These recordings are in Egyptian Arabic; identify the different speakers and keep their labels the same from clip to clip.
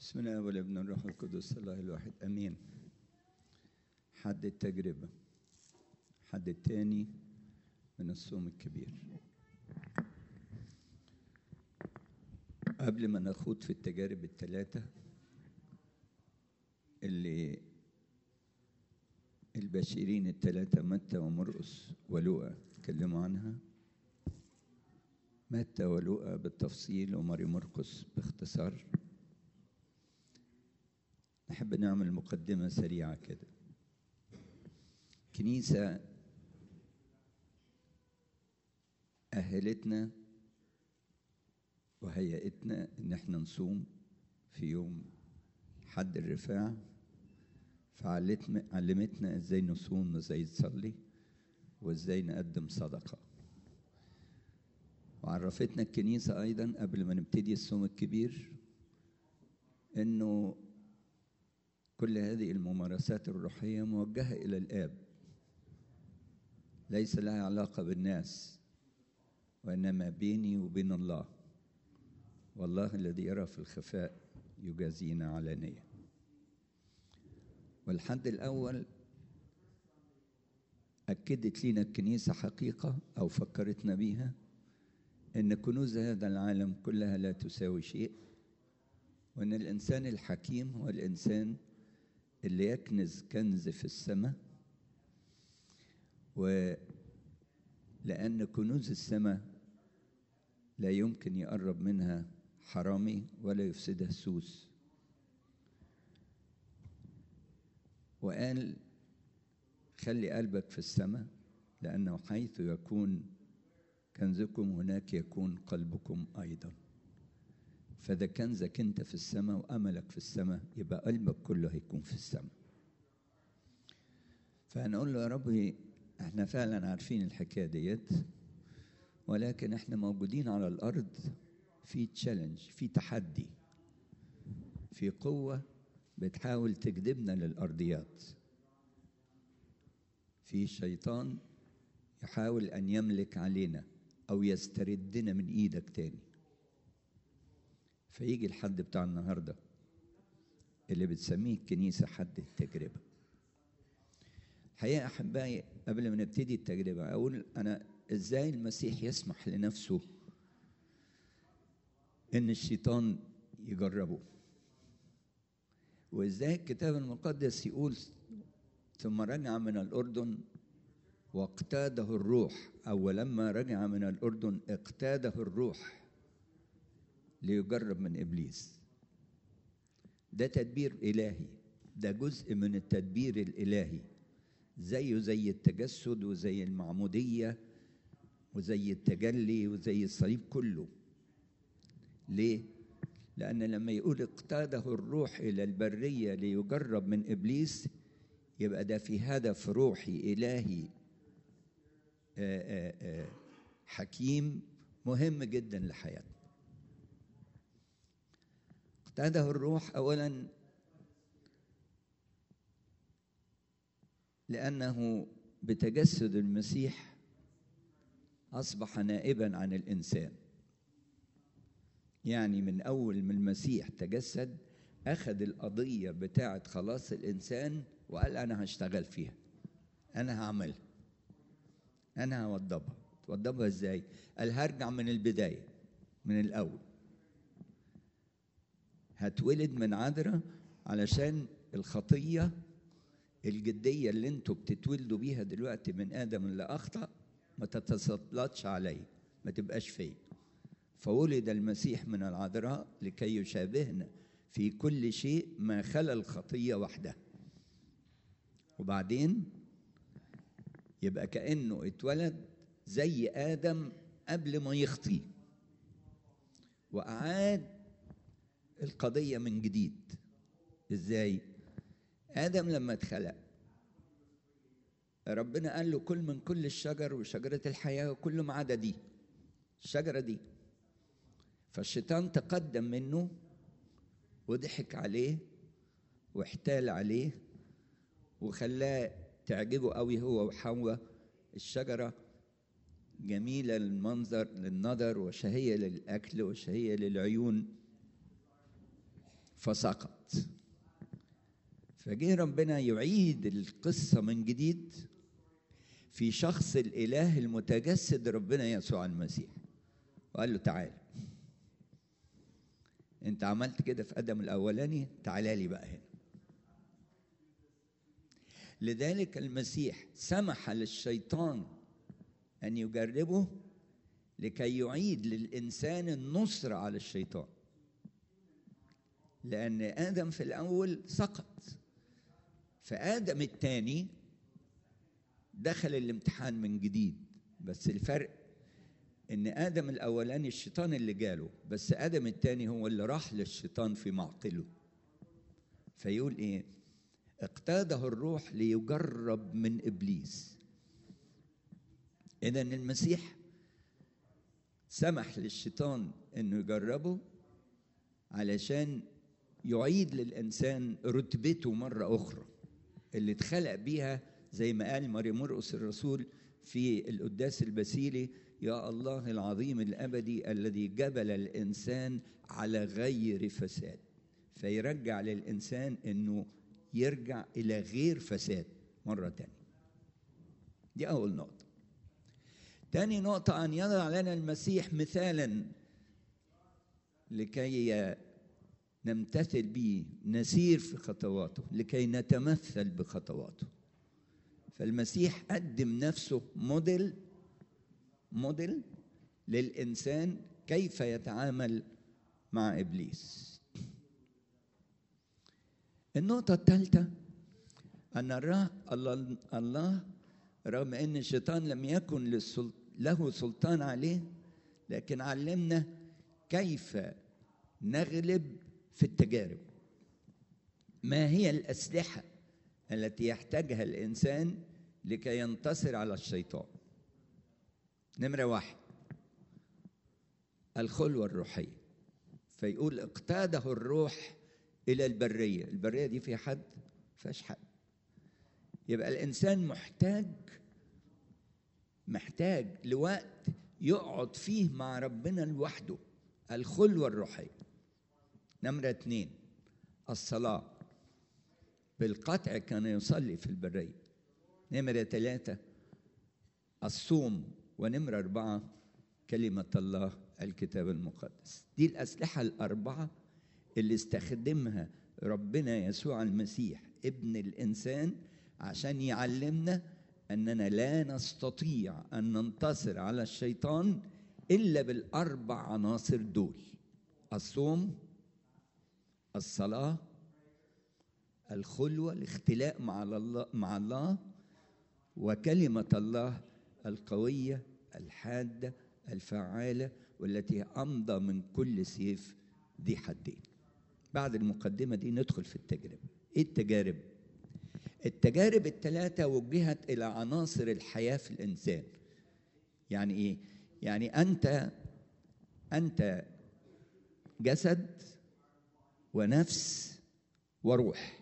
Speaker 1: بسم الله والابن الروح القدس الله الواحد امين حد التجربه حد التاني من الصوم الكبير قبل ما نخوض في التجارب الثلاثه اللي البشيرين الثلاثه متى ومرقس ولوقا اتكلموا عنها متى ولوقا بالتفصيل وماري مرقس باختصار نحب نعمل مقدمة سريعة كده كنيسة أهلتنا وهيئتنا إن احنا نصوم في يوم حد الرفاع فعلمتنا ازاي نصوم وازاي نصلي وازاي نقدم صدقة وعرفتنا الكنيسة أيضا قبل ما نبتدي الصوم الكبير إنه كل هذه الممارسات الروحية موجهة إلى الآب ليس لها علاقة بالناس وإنما بيني وبين الله والله الذي يرى في الخفاء يجازينا علانية والحد الأول أكدت لنا الكنيسة حقيقة أو فكرتنا بيها إن كنوز هذا العالم كلها لا تساوي شيء وإن الإنسان الحكيم هو الإنسان اللي يكنز كنز في السماء ولأن كنوز السماء لا يمكن يقرب منها حرامي ولا يفسدها سوس وقال خلي قلبك في السماء لأنه حيث يكون كنزكم هناك يكون قلبكم أيضاً فإذا كنزك أنت في السماء وأملك في السماء يبقى قلبك كله هيكون في السماء فهنقول له يا رب احنا فعلا عارفين الحكاية ديت ولكن احنا موجودين على الأرض في تشالنج في تحدي في قوة بتحاول تجذبنا للأرضيات في شيطان يحاول أن يملك علينا أو يستردنا من إيدك تاني فيجي الحد بتاع النهارده اللي بتسميه الكنيسه حد التجربه الحقيقه احبائي قبل ما نبتدي التجربه اقول انا ازاي المسيح يسمح لنفسه ان الشيطان يجربه وازاي الكتاب المقدس يقول ثم رجع من الاردن واقتاده الروح او لما رجع من الاردن اقتاده الروح ليجرب من ابليس ده تدبير الهي ده جزء من التدبير الالهي زيه زي التجسد وزي المعموديه وزي التجلي وزي الصليب كله ليه لان لما يقول اقتاده الروح الى البريه ليجرب من ابليس يبقى ده في هدف روحي الهي آآ آآ حكيم مهم جدا لحياتنا اقتاده الروح اولا لانه بتجسد المسيح اصبح نائبا عن الانسان يعني من اول ما المسيح تجسد اخذ القضيه بتاعه خلاص الانسان وقال انا هشتغل فيها انا هعملها انا هوضبها توضبها ازاي قال هرجع من البدايه من الاول هتولد من عذراء علشان الخطية الجدية اللي انتوا بتتولدوا بيها دلوقتي من آدم اللي أخطأ ما تتسلطش عليه ما تبقاش فيا فولد المسيح من العذراء لكي يشابهنا في كل شيء ما خلا الخطية وحدها وبعدين يبقى كأنه اتولد زي آدم قبل ما يخطي وأعاد القضية من جديد ازاي آدم لما اتخلق ربنا قال له كل من كل الشجر وشجرة الحياة وكل ما عدا دي الشجرة دي فالشيطان تقدم منه وضحك عليه واحتال عليه وخلاه تعجبه قوي هو وحواء الشجرة جميلة للمنظر للنظر وشهية للأكل وشهية للعيون فسقط فجه ربنا يعيد القصة من جديد في شخص الإله المتجسد ربنا يسوع المسيح وقال له تعال انت عملت كده في ادم الاولاني تعالى لي بقى هنا لذلك المسيح سمح للشيطان ان يجربه لكي يعيد للانسان النصر على الشيطان لان ادم في الاول سقط فادم الثاني دخل الامتحان من جديد بس الفرق ان ادم الاولاني الشيطان اللي جاله بس ادم الثاني هو اللي راح للشيطان في معقله فيقول ايه اقتاده الروح ليجرب من ابليس اذا المسيح سمح للشيطان انه يجربه علشان يعيد للانسان رتبته مره اخرى اللي اتخلق بيها زي ما قال ماري مرقس الرسول في القداس البسيلي يا الله العظيم الابدي الذي جبل الانسان على غير فساد فيرجع للانسان انه يرجع الى غير فساد مره تانية دي اول نقطه تاني نقطه ان يضع لنا المسيح مثالا لكي نمتثل به نسير في خطواته لكي نتمثل بخطواته فالمسيح قدم نفسه موديل موديل للإنسان كيف يتعامل مع إبليس النقطة الثالثة أن الله الله رغم أن الشيطان لم يكن له سلطان عليه لكن علمنا كيف نغلب في التجارب ما هي الأسلحة التي يحتاجها الإنسان لكي ينتصر على الشيطان نمرة واحد الخلوة الروحية فيقول اقتاده الروح إلى البرية البرية دي فيها حد فيهاش حد يبقى الإنسان محتاج محتاج لوقت يقعد فيه مع ربنا لوحده الخلوة الروحية نمرة اتنين الصلاة بالقطع كان يصلي في البرية نمرة ثلاثة الصوم ونمرة أربعة كلمة الله الكتاب المقدس دي الأسلحة الأربعة اللي استخدمها ربنا يسوع المسيح ابن الإنسان عشان يعلمنا أننا لا نستطيع أن ننتصر على الشيطان إلا بالأربع عناصر دول الصوم الصلاة الخلوة الاختلاء مع الله مع الله وكلمة الله القوية الحادة الفعالة والتي أمضى من كل سيف ذي حدين بعد المقدمة دي ندخل في التجربة إيه التجارب؟ التجارب الثلاثة وجهت إلى عناصر الحياة في الإنسان يعني إيه؟ يعني أنت أنت جسد ونفس وروح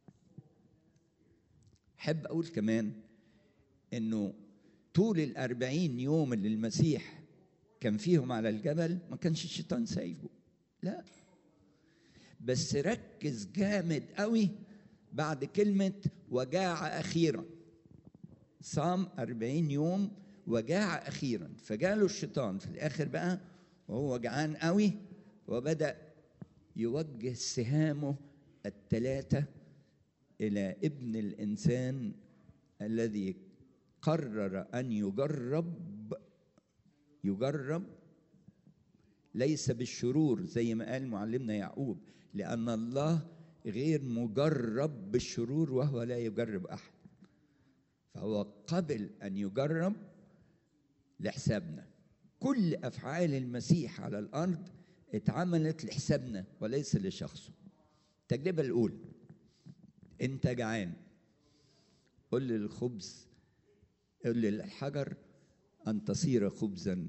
Speaker 1: حب أقول كمان إنه طول الأربعين يوم اللي المسيح كان فيهم على الجبل ما كانش الشيطان سايبه لا بس ركز جامد قوي بعد كلمة وجاع أخيرا صام أربعين يوم وجاع أخيرا فجاله الشيطان في الآخر بقى وهو جعان قوي وبدأ يوجه سهامه الثلاثة إلى ابن الإنسان الذي قرر أن يجرب يجرب ليس بالشرور زي ما قال معلمنا يعقوب لأن الله غير مجرب بالشرور وهو لا يجرب أحد فهو قبل أن يجرب لحسابنا كل أفعال المسيح على الأرض اتعملت لحسابنا وليس لشخصه التجربة الأولى أنت جعان قل للخبز قل للحجر أن تصير خبزا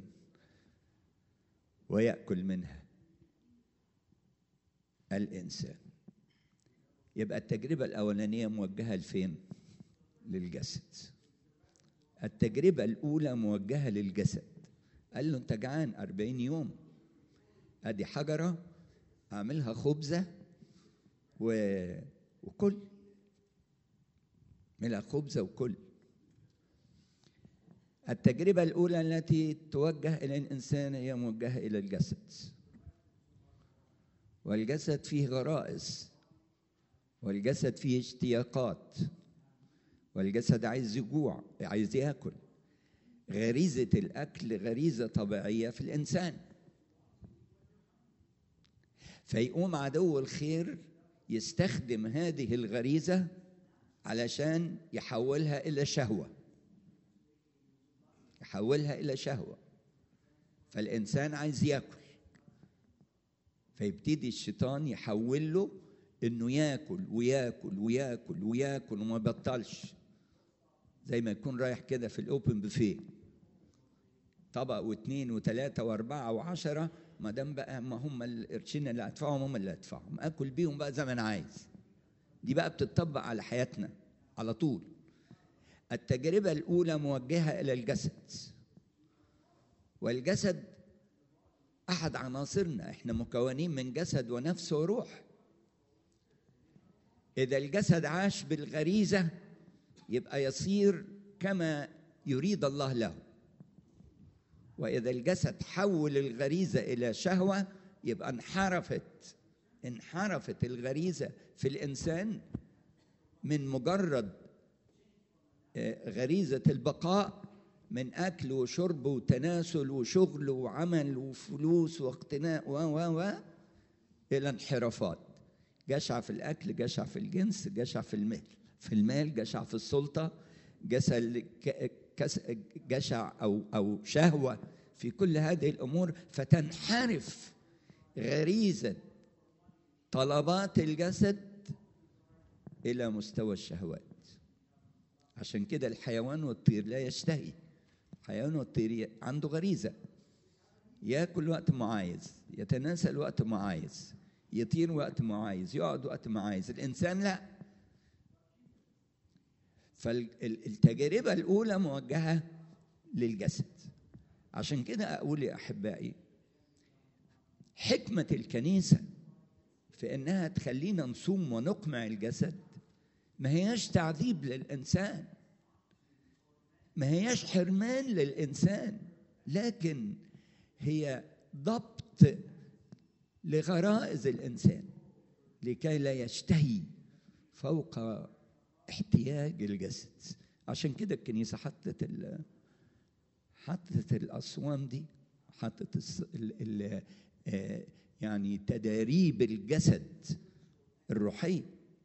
Speaker 1: ويأكل منها الإنسان يبقى التجربة الأولانية موجهة لفين؟ للجسد التجربة الأولى موجهة للجسد قال له أنت جعان أربعين يوم أدي حجرة أعملها خبزة و... وكل ملأ خبزة وكل التجربة الأولى التي توجه إلى الإنسان هي موجهة إلى الجسد والجسد فيه غرائز والجسد فيه اشتياقات والجسد عايز يجوع عايز ياكل غريزة الأكل غريزة طبيعية في الإنسان فيقوم عدو الخير يستخدم هذه الغريزة علشان يحولها إلى شهوة يحولها إلى شهوة فالإنسان عايز ياكل فيبتدي الشيطان يحول له إنه ياكل وياكل وياكل وياكل وما يبطلش زي ما يكون رايح كده في الأوبن بوفيه طبق واثنين وثلاثة وأربعة وعشرة ما دام بقى ما هم القرشين اللي هدفعهم هم اللي هدفعهم آكل بيهم بقى زي ما أنا عايز دي بقى بتطبق على حياتنا على طول التجربة الأولى موجهة إلى الجسد والجسد أحد عناصرنا إحنا مكونين من جسد ونفس وروح إذا الجسد عاش بالغريزة يبقى يصير كما يريد الله له وإذا الجسد حول الغريزة إلى شهوة يبقى انحرفت انحرفت الغريزة في الإنسان من مجرد غريزة البقاء من أكل وشرب وتناسل وشغل وعمل وفلوس واقتناء و و و إلى انحرافات جشع في الأكل جشع في الجنس جشع في المال في المال جشع في السلطة جشع أو أو شهوة في كل هذه الأمور فتنحرف غريزة طلبات الجسد إلى مستوى الشهوات عشان كده الحيوان والطير لا يشتهي الحيوان والطير عنده غريزة ياكل وقت ما عايز يتناسل وقت ما عايز يطير وقت ما عايز يقعد وقت ما عايز الإنسان لا فالتجربة الأولى موجهة للجسد عشان كده أقول يا أحبائي حكمة الكنيسة في إنها تخلينا نصوم ونقمع الجسد ما هياش تعذيب للإنسان ما هياش حرمان للإنسان لكن هي ضبط لغرائز الإنسان لكي لا يشتهي فوق احتياج الجسد عشان كده الكنيسة حطت ال حطت الأصوام دي حطت ال ال يعني تداريب الجسد الروحي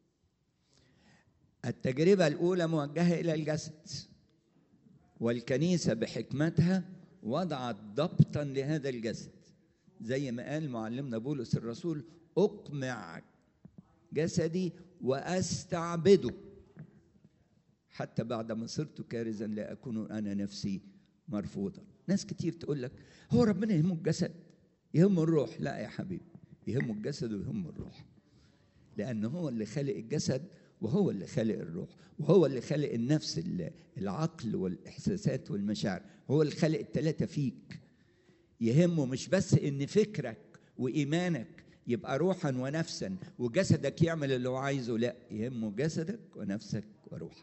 Speaker 1: التجربة الأولى موجهة إلى الجسد والكنيسة بحكمتها وضعت ضبطا لهذا الجسد زي ما قال معلمنا بولس الرسول أقمع جسدي وأستعبده حتى بعد ما صرت كارزا لا أكون أنا نفسي مرفوضا ناس كتير تقول لك هو ربنا يهمه الجسد يهمه الروح لا يا حبيبي يهمه الجسد ويهمه الروح لأن هو اللي خالق الجسد وهو اللي خالق الروح وهو اللي خالق النفس العقل والإحساسات والمشاعر هو اللي خالق التلاتة فيك يهمه مش بس إن فكرك وإيمانك يبقى روحا ونفسا وجسدك يعمل اللي هو عايزه لا يهمه جسدك ونفسك وروحك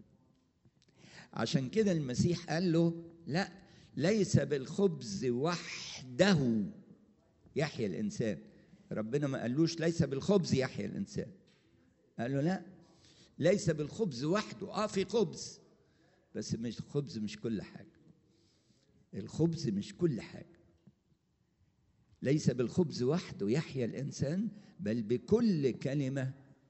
Speaker 1: عشان كده المسيح قال له لا ليس بالخبز وحده يحيا الانسان ربنا ما قالوش ليس بالخبز يحيا الانسان قال له لا ليس بالخبز وحده اه في خبز بس مش الخبز مش كل حاجه الخبز مش كل حاجه ليس بالخبز وحده يحيا الانسان بل بكل كلمه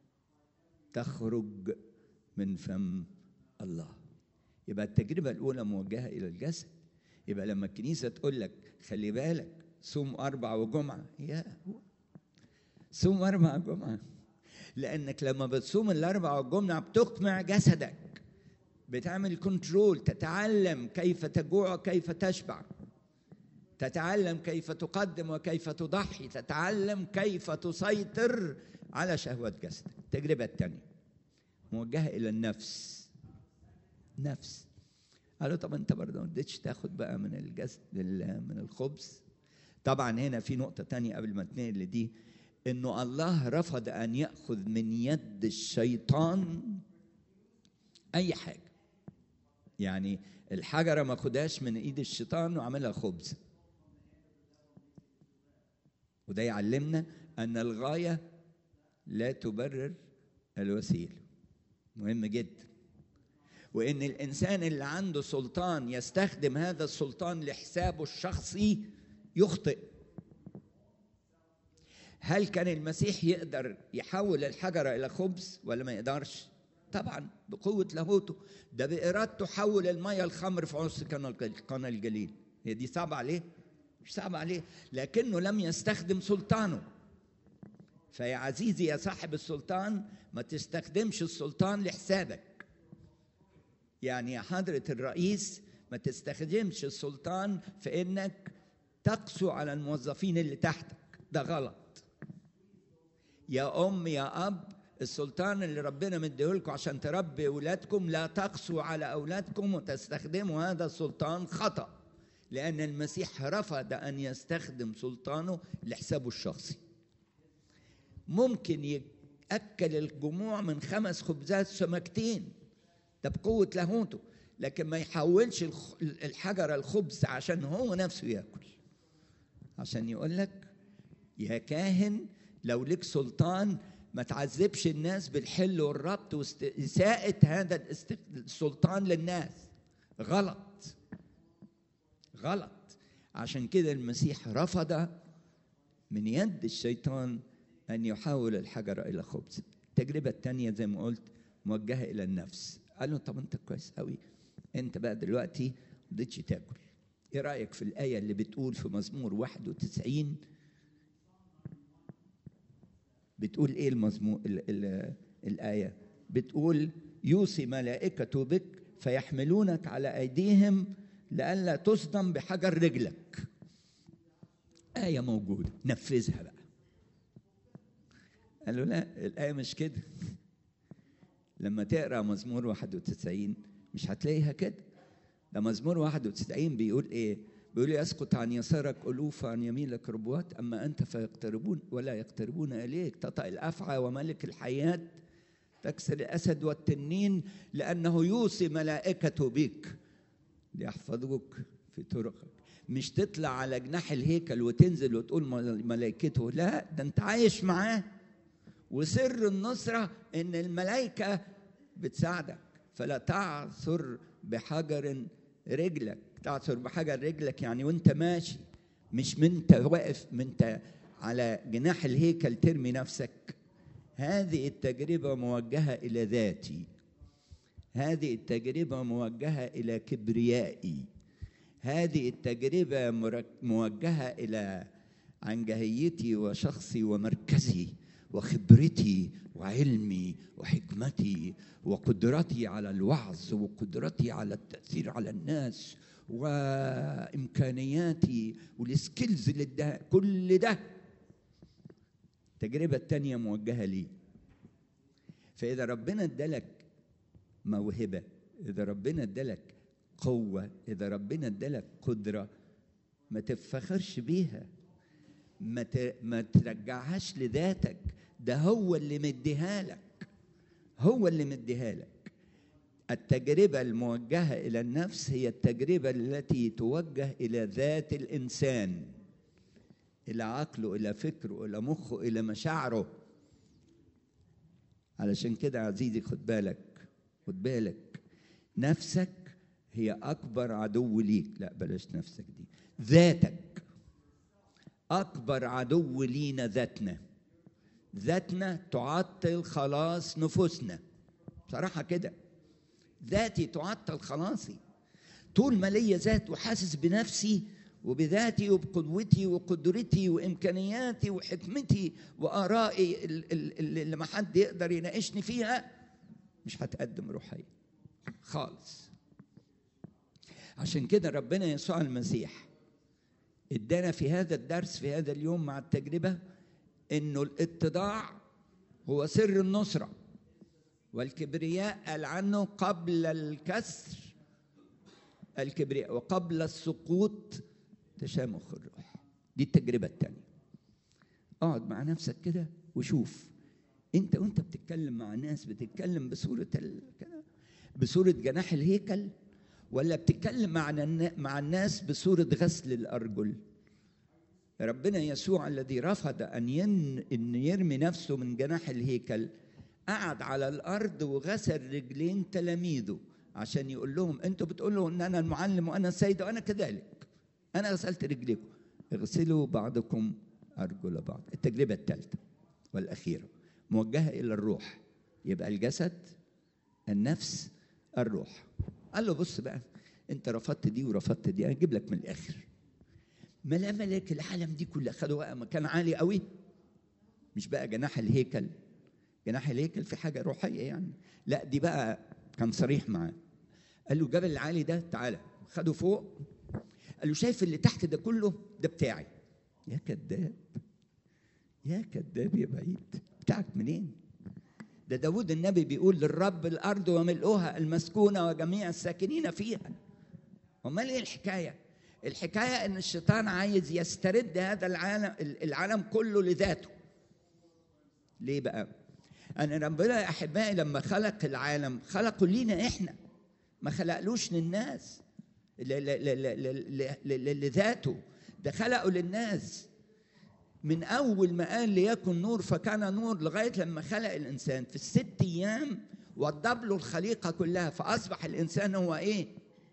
Speaker 1: تخرج من فم الله يبقى التجربه الاولى موجهه الى الجسد يبقى لما الكنيسه تقول لك خلي بالك صوم اربع وجمعه يا صوم اربع وجمعه لانك لما بتصوم الاربع والجمعه بتقمع جسدك بتعمل كنترول تتعلم كيف تجوع وكيف تشبع تتعلم كيف تقدم وكيف تضحي تتعلم كيف تسيطر على شهوة جسدك التجربة الثانية موجهة إلى النفس نفس قالوا طب انت برضه ما اديتش تاخد بقى من الجسد من الخبز طبعا هنا في نقطة تانية قبل ما تنقل لدي انه الله رفض ان ياخذ من يد الشيطان اي حاجه يعني الحجره ما خدهاش من ايد الشيطان وعملها خبز وده يعلمنا ان الغايه لا تبرر الوسيله مهم جدا وان الانسان اللي عنده سلطان يستخدم هذا السلطان لحسابه الشخصي يخطئ هل كان المسيح يقدر يحول الحجره الى خبز ولا ما يقدرش طبعا بقوه لاهوته ده بارادته حول الميه الخمر في عصر قناه الجليل هي دي صعبه عليه مش صعبه عليه لكنه لم يستخدم سلطانه فيا عزيزي يا صاحب السلطان ما تستخدمش السلطان لحسابك يعني يا حضرة الرئيس ما تستخدمش السلطان في انك تقسو على الموظفين اللي تحتك ده غلط يا ام يا اب السلطان اللي ربنا مديهولكم عشان تربي اولادكم لا تقسوا على اولادكم وتستخدموا هذا السلطان خطأ لأن المسيح رفض أن يستخدم سلطانه لحسابه الشخصي ممكن يأكل الجموع من خمس خبزات سمكتين ده بقوة لاهوته لكن ما يحولش الحجر الخبز عشان هو نفسه ياكل عشان يقول لك يا كاهن لو لك سلطان ما تعذبش الناس بالحل والربط وإساءة هذا السلطان للناس غلط غلط عشان كده المسيح رفض من يد الشيطان أن يحول الحجر إلى خبز التجربة الثانية زي ما قلت موجهة إلى النفس قال له طب أنت كويس قوي أنت بقى دلوقتي ما رضيتش تاكل إيه رأيك في الآية اللي بتقول في مزمور 91 بتقول إيه المزمور ال ال الآية بتقول يوصي ملائكته بك فيحملونك على أيديهم لئلا تصدم بحجر رجلك آية موجودة نفذها بقى قال له لا الآية مش كده لما تقرأ مزمور 91 مش هتلاقيها كده ده مزمور 91 بيقول إيه بيقول يسقط عن يسارك ألوف عن يمينك ربوات أما أنت فيقتربون ولا يقتربون إليك تطأ الأفعى وملك الحياة تكسر الأسد والتنين لأنه يوصي ملائكته بك ليحفظوك في طرقك مش تطلع على جناح الهيكل وتنزل وتقول ملائكته لا ده انت عايش معاه وسر النصرة ان الملائكة بتساعدك فلا تعثر بحجر رجلك تعثر بحجر رجلك يعني وانت ماشي مش من انت واقف من انت على جناح الهيكل ترمي نفسك هذه التجربة موجهة إلى ذاتي هذه التجربة موجهة إلى كبريائي هذه التجربة موجهة إلى عنجهيتي وشخصي ومركزي وخبرتي وعلمي وحكمتي وقدرتي على الوعظ وقدرتي على التأثير على الناس وإمكانياتي والسكيلز اللي ده كل ده التجربة التانية موجهة لي فإذا ربنا ادالك موهبة إذا ربنا ادالك قوة إذا ربنا ادالك قدرة ما تفخرش بيها ما ت... ما ترجعهاش لذاتك ده هو اللي مديها لك هو اللي مديها لك التجربة الموجهة إلى النفس هي التجربة التي توجه إلى ذات الإنسان إلى عقله إلى فكره إلى مخه إلى مشاعره علشان كده عزيزي خد بالك خد بالك نفسك هي أكبر عدو ليك لا بلاش نفسك دي ذاتك أكبر عدو لينا ذاتنا ذاتنا تعطل خلاص نفوسنا بصراحة كده ذاتي تعطل خلاصي طول ما ليا ذات وحاسس بنفسي وبذاتي وبقدوتي وقدرتي وامكانياتي وحكمتي وارائي اللي ما حد يقدر يناقشني فيها مش هتقدم روحيه خالص عشان كده ربنا يسوع المسيح ادانا في هذا الدرس في هذا اليوم مع التجربه انه الاتضاع هو سر النصره والكبرياء قال عنه قبل الكسر الكبرياء وقبل السقوط تشامخ الروح دي التجربة الثانية اقعد مع نفسك كده وشوف انت وانت بتتكلم مع الناس بتتكلم بصوره ال... كده بصوره جناح الهيكل ولا بتتكلم مع النا- مع الناس بصوره غسل الارجل ربنا يسوع الذي رفض ان ين... ان يرمي نفسه من جناح الهيكل قعد على الارض وغسل رجلين تلاميذه عشان يقول لهم انتوا بتقولوا ان انا المعلم وانا السيد وانا كذلك انا غسلت رجليكم اغسلوا بعضكم ارجل بعض التجربه الثالثه والاخيره موجهه الى الروح يبقى الجسد النفس الروح قال له بص بقى انت رفضت دي ورفضت دي اجيب لك من الاخر ما لا ملاك العالم دي كلها خدوا بقى مكان عالي قوي مش بقى جناح الهيكل جناح الهيكل في حاجه روحيه يعني لا دي بقى كان صريح معاه قال له الجبل العالي ده تعالى خده فوق قال له شايف اللي تحت ده كله ده بتاعي يا كذاب يا كذاب يا بعيد بتاعك منين ده داود النبي بيقول للرب الارض وملؤها المسكونه وجميع الساكنين فيها امال ايه الحكايه الحكايه ان الشيطان عايز يسترد هذا العالم العالم كله لذاته ليه بقى أنا ربنا يا أحبائي لما خلق العالم خلقه لينا إحنا ما خلقلوش للناس ل- ل- ل- ل- ل- ل- لذاته ده خلقه للناس من أول ما قال ليكن نور فكان نور لغاية لما خلق الإنسان في الست أيام وضب له الخليقة كلها فأصبح الإنسان هو إيه؟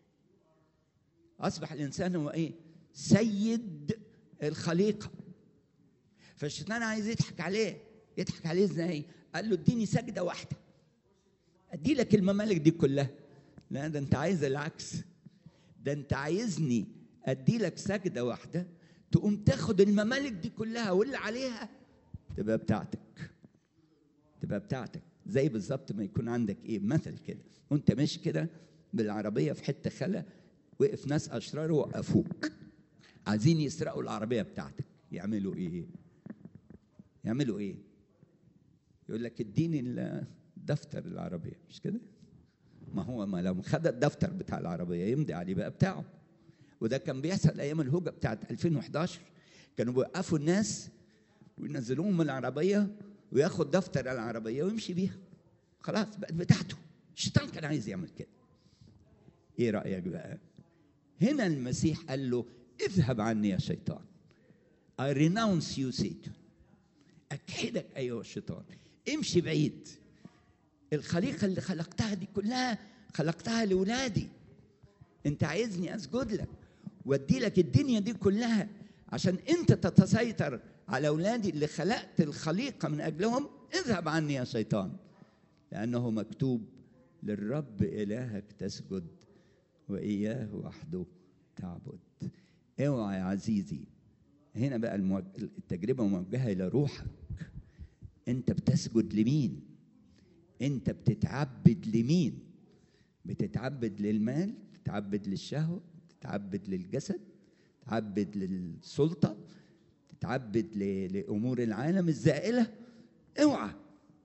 Speaker 1: أصبح الإنسان هو إيه؟ سيد الخليقة فالشيطان عايز يضحك عليه يضحك عليه ازاي؟ قال له اديني سجدة واحدة ادي لك الممالك دي كلها لا ده انت عايز العكس ده انت عايزني ادي لك سجدة واحدة تقوم تاخد الممالك دي كلها واللي عليها تبقى بتاعتك تبقى بتاعتك زي بالظبط ما يكون عندك ايه مثل كده وانت ماشي كده بالعربية في حتة خلا وقف ناس اشرار وقفوك عايزين يسرقوا العربية بتاعتك يعملوا ايه يعملوا ايه يقول لك اديني الدفتر العربية مش كده ما هو ما لو خد الدفتر بتاع العربية يمضي عليه بقى بتاعه وده كان بيحصل ايام الهوجة بتاعت 2011 كانوا بيوقفوا الناس وينزلوهم من العربية وياخد دفتر العربية ويمشي بيها خلاص بقت بتاعته الشيطان كان عايز يعمل كده ايه رأيك بقى هنا المسيح قال له اذهب عني يا شيطان I renounce you Satan أكحدك أيها الشيطان امشي بعيد الخليقة اللي خلقتها دي كلها خلقتها لولادي انت عايزني اسجد لك وادي لك الدنيا دي كلها عشان انت تتسيطر على اولادي اللي خلقت الخليقه من اجلهم اذهب عني يا شيطان لانه مكتوب للرب الهك تسجد واياه وحده تعبد اوعى يا عزيزي هنا بقى الموج... التجربه موجهه الى روحك انت بتسجد لمين انت بتتعبد لمين بتتعبد للمال تتعبد للشهوه تتعبد للجسد تتعبد للسلطه تتعبد ل... لامور العالم الزائله اوعى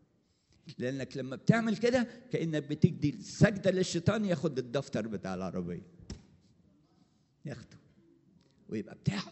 Speaker 1: لانك لما بتعمل كده كانك بتدي سجده للشيطان ياخد الدفتر بتاع العربيه ياخده ويبقى بتاعه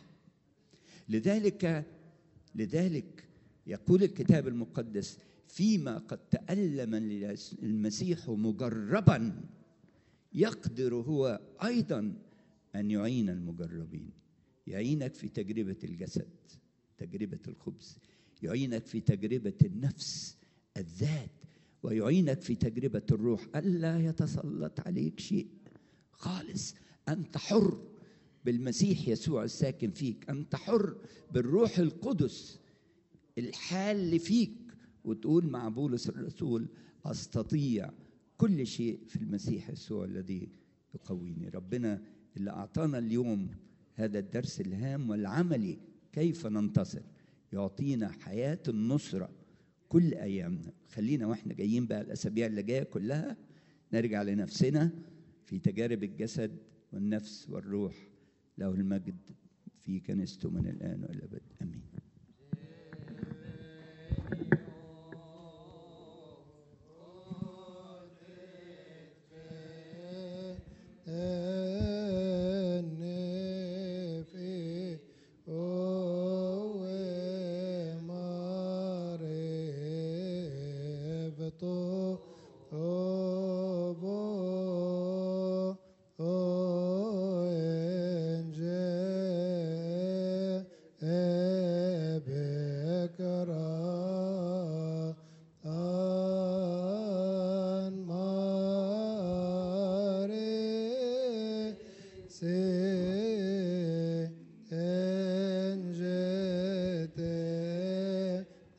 Speaker 1: لذلك لذلك يقول الكتاب المقدس فيما قد تألم المسيح مجربا يقدر هو أيضا أن يعين المجربين يعينك في تجربة الجسد تجربة الخبز يعينك في تجربة النفس الذات ويعينك في تجربة الروح ألا يتسلط عليك شيء خالص أنت حر بالمسيح يسوع الساكن فيك أنت حر بالروح القدس الحال فيك وتقول مع بولس الرسول أستطيع كل شيء في المسيح يسوع الذي يقويني ربنا اللي أعطانا اليوم هذا الدرس الهام والعملي كيف ننتصر يعطينا حياة النصرة كل أيامنا خلينا وإحنا جايين بقى الأسابيع اللي جاية كلها نرجع لنفسنا في تجارب الجسد والنفس والروح له المجد في كنيسته من الآن وإلى الأبد آمين
Speaker 2: النفي هو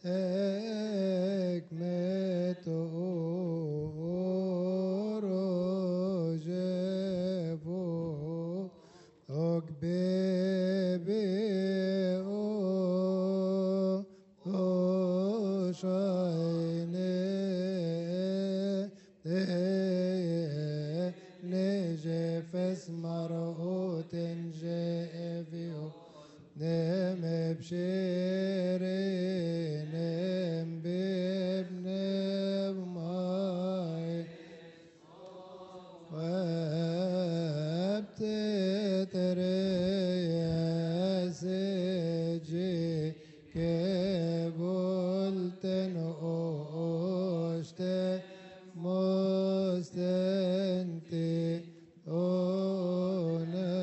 Speaker 2: ekmet orojevo og bebe o o shayne نجفس مرؤوت جافيو نم بشيري نم بابن بماي وابتتري سجي كبولتن اوشت مستنتي اونا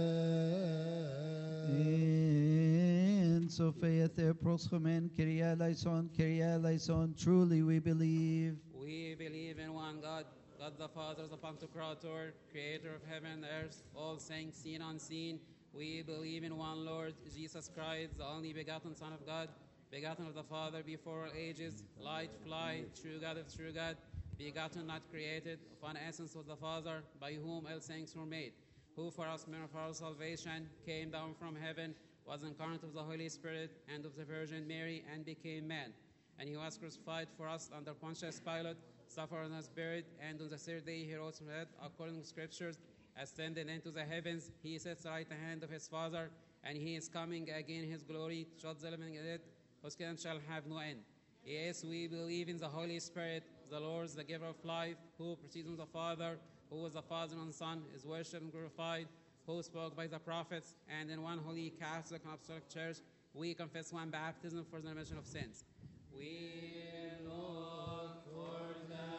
Speaker 3: In Sophia Theoproschomen, Kyria Lyson, Kyria Lyson, truly we believe.
Speaker 4: We believe in one God, God the Father, the Pantocrator, creator of heaven and earth, all things seen and unseen. We believe in one Lord, Jesus Christ, the only begotten Son of God, begotten of the Father before all ages, light, fly, true God of true God, begotten, not created, of one essence with the Father, by whom all things were made, who for us men of our salvation came down from heaven, was incarnate of the Holy Spirit and of the Virgin Mary, and became man and he was crucified for us under Pontius Pilate, suffered and was buried, and on the third day he rose from the dead, according to scriptures, ascended into the heavens. He sits right at the hand of his Father, and he is coming again in his glory, to judge the living and the dead, whose kingdom shall have no end. Yes, we believe in the Holy Spirit, the Lord, the giver of life, who proceeds from the Father, who is the Father and Son, is worshipped and glorified, who spoke by the prophets, and in one holy Catholic and Apostolic Church, we confess one baptism for the remission of sins. We look for the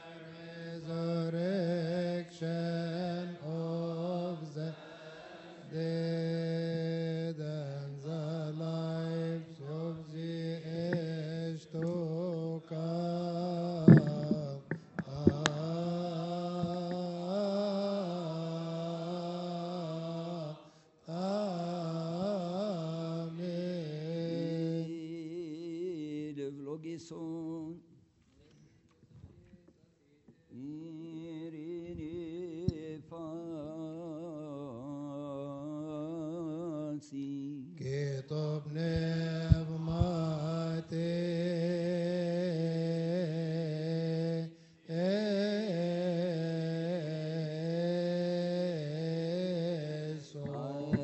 Speaker 2: resurrection of the dead and the lives of the age to come. Amen.
Speaker 1: Eυλογήσον. Ειρήνη φάση.
Speaker 2: Και το πνεύμα